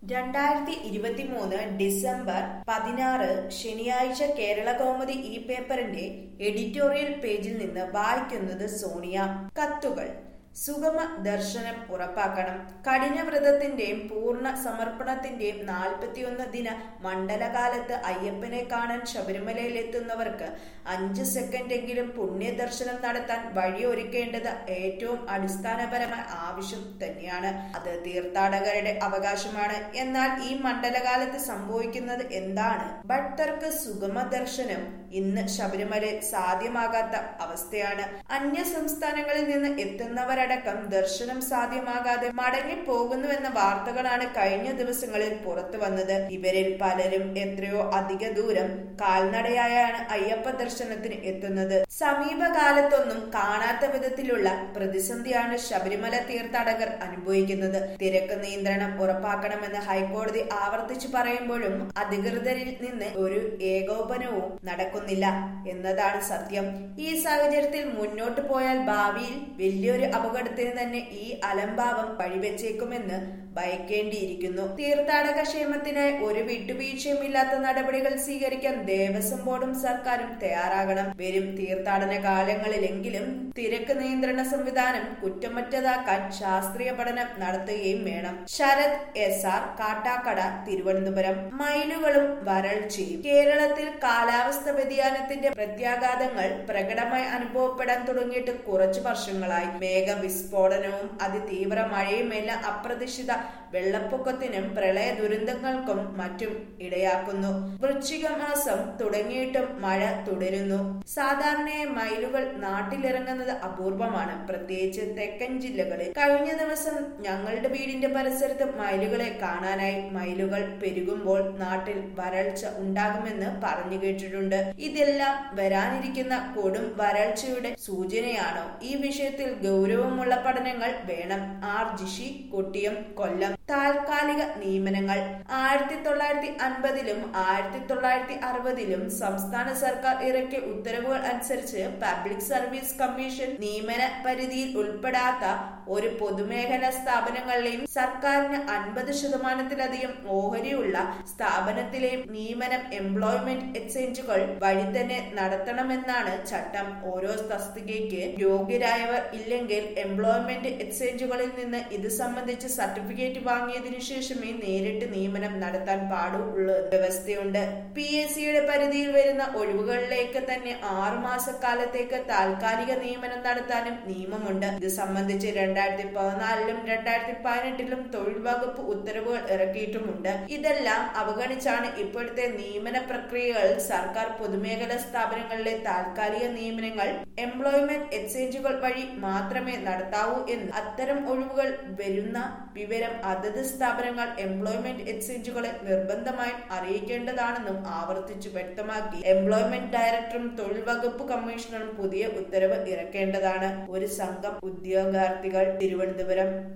രണ്ടായിരത്തി ഇരുപത്തിമൂന്ന് ഡിസംബർ പതിനാറ് ശനിയാഴ്ച കേരള കൗമുദി ഈ പേപ്പറിന്റെ എഡിറ്റോറിയൽ പേജിൽ നിന്ന് വായിക്കുന്നത് സോണിയ കത്തുകൾ സുഗമ ദർശനം ഉറപ്പാക്കണം കഠിനവ്രതത്തിന്റെയും പൂർണ്ണ സമർപ്പണത്തിന്റെയും നാൽപ്പത്തിയൊന്ന് ദിന മണ്ഡലകാലത്ത് അയ്യപ്പനെ കാണാൻ ശബരിമലയിലെത്തുന്നവർക്ക് അഞ്ച് സെക്കൻഡെങ്കിലും പുണ്യ ദർശനം നടത്താൻ വഴിയൊരുക്കേണ്ടത് ഏറ്റവും അടിസ്ഥാനപരമായ ആവശ്യം തന്നെയാണ് അത് തീർത്ഥാടകരുടെ അവകാശമാണ് എന്നാൽ ഈ മണ്ഡലകാലത്ത് സംഭവിക്കുന്നത് എന്താണ് ഭക്തർക്ക് സുഗമ ദർശനം ഇന്ന് ശബരിമലയിൽ സാധ്യമാകാത്ത അവസ്ഥയാണ് അന്യ സംസ്ഥാനങ്ങളിൽ നിന്ന് എത്തുന്നവരടക്കം ദർശനം സാധ്യമാകാതെ മടങ്ങി പോകുന്നുവെന്ന വാർത്തകളാണ് കഴിഞ്ഞ ദിവസങ്ങളിൽ പുറത്തു വന്നത് ഇവരിൽ പലരും എത്രയോ അധിക ദൂരം കാൽനടയായാണ് അയ്യപ്പ ദർശനത്തിന് എത്തുന്നത് സമീപകാലത്തൊന്നും കാണാത്ത വിധത്തിലുള്ള പ്രതിസന്ധിയാണ് ശബരിമല തീർത്ഥാടകർ അനുഭവിക്കുന്നത് തിരക്ക് നിയന്ത്രണം ഉറപ്പാക്കണമെന്ന് ഹൈക്കോടതി ആവർത്തിച്ചു പറയുമ്പോഴും അധികൃതരിൽ നിന്ന് ഒരു ഏകോപനവും നടക്കുന്നില്ല എന്നതാണ് സത്യം ഈ സാഹചര്യത്തിൽ മുന്നോട്ട് പോയാൽ ഭാവിയിൽ വലിയൊരു അപകടത്തിന് തന്നെ ഈ അലംഭാവം വഴിവെച്ചേക്കുമെന്ന് ഭയക്കേണ്ടിയിരിക്കുന്നു തീർത്ഥാടക ക്ഷേമത്തിനായി ഒരു വിട്ടുവീഴ്ചയും ഇല്ലാത്ത നടപടികൾ സ്വീകരിക്കാൻ ദേവസ്വം ബോർഡും സർക്കാരും തയ്യാറാകണം വരും തീർത്ഥാടന കാലങ്ങളിലെങ്കിലും തിരക്ക് നിയന്ത്രണ സംവിധാനം കുറ്റമറ്റതാക്കാൻ ശാസ്ത്രീയ പഠനം നടത്തുകയും വേണം ശരത് എസ് ആർ കാട്ടാക്കട തിരുവനന്തപുരം മയിലുകളും വരൾച്ചയും കേരളത്തിൽ കാലാവസ്ഥ വ്യതിയാനത്തിന്റെ പ്രത്യാഘാതങ്ങൾ പ്രകടമായി അനുഭവപ്പെടാൻ തുടങ്ങിയിട്ട് കുറച്ചു വർഷങ്ങളായി മേഘവിസ്ഫോടനവും അതിതീവ്ര മഴയുമെല്ലാം അപ്രതീക്ഷിത വെള്ളപ്പൊക്കത്തിനും പ്രളയ ദുരന്തങ്ങൾക്കും മറ്റും ഇടയാക്കുന്നു വൃശ്ചിക മാസം തുടങ്ങിയിട്ടും മഴ തുടരുന്നു സാധാരണയായി മയിലുകൾ നാട്ടിലിറങ്ങുന്നത് അപൂർവമാണ് പ്രത്യേകിച്ച് തെക്കൻ ജില്ലകളിൽ കഴിഞ്ഞ ദിവസം ഞങ്ങളുടെ വീടിന്റെ പരിസരത്ത് മയിലുകളെ കാണാനായി മയിലുകൾ പെരുകുമ്പോൾ നാട്ടിൽ വരൾച്ച ഉണ്ടാകുമെന്ന് പറഞ്ഞു കേട്ടിട്ടുണ്ട് ഇതെല്ലാം വരാനിരിക്കുന്ന കൊടും വരൾച്ചയുടെ സൂചനയാണോ ഈ വിഷയത്തിൽ ഗൗരവമുള്ള പഠനങ്ങൾ വേണം ആർ ജിഷി കൊട്ടിയം കൊല്ലം താൽക്കാലിക നിയമനങ്ങൾ ആയിരത്തി തൊള്ളായിരത്തി അൻപതിലും ആയിരത്തി തൊള്ളായിരത്തി അറുപതിലും സംസ്ഥാന സർക്കാർ ഇറക്കിയ ഉത്തരവുകൾ അനുസരിച്ച് പബ്ലിക് സർവീസ് കമ്മീഷൻ നിയമന പരിധിയിൽ ഉൾപ്പെടാത്ത ഒരു പൊതുമേഖലാ സ്ഥാപനങ്ങളിലെയും സർക്കാരിന് അൻപത് ശതമാനത്തിലധികം ഓഹരിയുള്ള സ്ഥാപനത്തിലെയും നിയമനം എംപ്ലോയ്മെന്റ് എക്സ്ചേഞ്ചുകൾ വഴി തന്നെ നടത്തണമെന്നാണ് ചട്ടം ഓരോ തസ്തികയ്ക്ക് യോഗ്യരായവർ ഇല്ലെങ്കിൽ എംപ്ലോയ്മെന്റ് എക്സ്ചേഞ്ചുകളിൽ നിന്ന് ഇത് സംബന്ധിച്ച് സർട്ടിഫിക്കറ്റ് വാങ്ങിയതിനു ശേഷമേ നേരിട്ട് നിയമനം നടത്താൻ പാടുള്ള വ്യവസ്ഥയുണ്ട് പി എസ് സിയുടെ പരിധിയിൽ വരുന്ന ഒഴിവുകളിലേക്ക് തന്നെ ആറുമാസക്കാലത്തേക്ക് താൽക്കാലിക നിയമനം നടത്താനും നിയമമുണ്ട് ഇത് സംബന്ധിച്ച് രണ്ടായിരത്തി പതിനാലിലും രണ്ടായിരത്തി പതിനെട്ടിലും തൊഴിൽ വകുപ്പ് ഉത്തരവുകൾ ഇറക്കിയിട്ടുമുണ്ട് ഇതെല്ലാം അവഗണിച്ചാണ് ഇപ്പോഴത്തെ നിയമന പ്രക്രിയകൾ സർക്കാർ പൊതുമേഖലാ സ്ഥാപനങ്ങളിലെ താൽക്കാലിക നിയമനങ്ങൾ എംപ്ലോയ്മെന്റ് എക്സ്ചേഞ്ചുകൾ വഴി മാത്രമേ നടത്താവൂ എന്ന് അത്തരം ഒഴിവുകൾ വരുന്ന വിവരം അതത് സ്ഥാപനങ്ങൾ എംപ്ലോയ്മെന്റ് എക്സ്ചേഞ്ചുകളെ നിർബന്ധമായും അറിയിക്കേണ്ടതാണെന്നും ആവർത്തിച്ചു വ്യക്തമാക്കി എംപ്ലോയ്മെന്റ് ഡയറക്ടറും തൊഴിൽ വകുപ്പ് കമ്മീഷണറും പുതിയ ഉത്തരവ് ഇറക്കേണ്ടതാണ് ഒരു സംഘം ഉദ്യോഗാർത്ഥികൾ തിരുവനന്തപുരം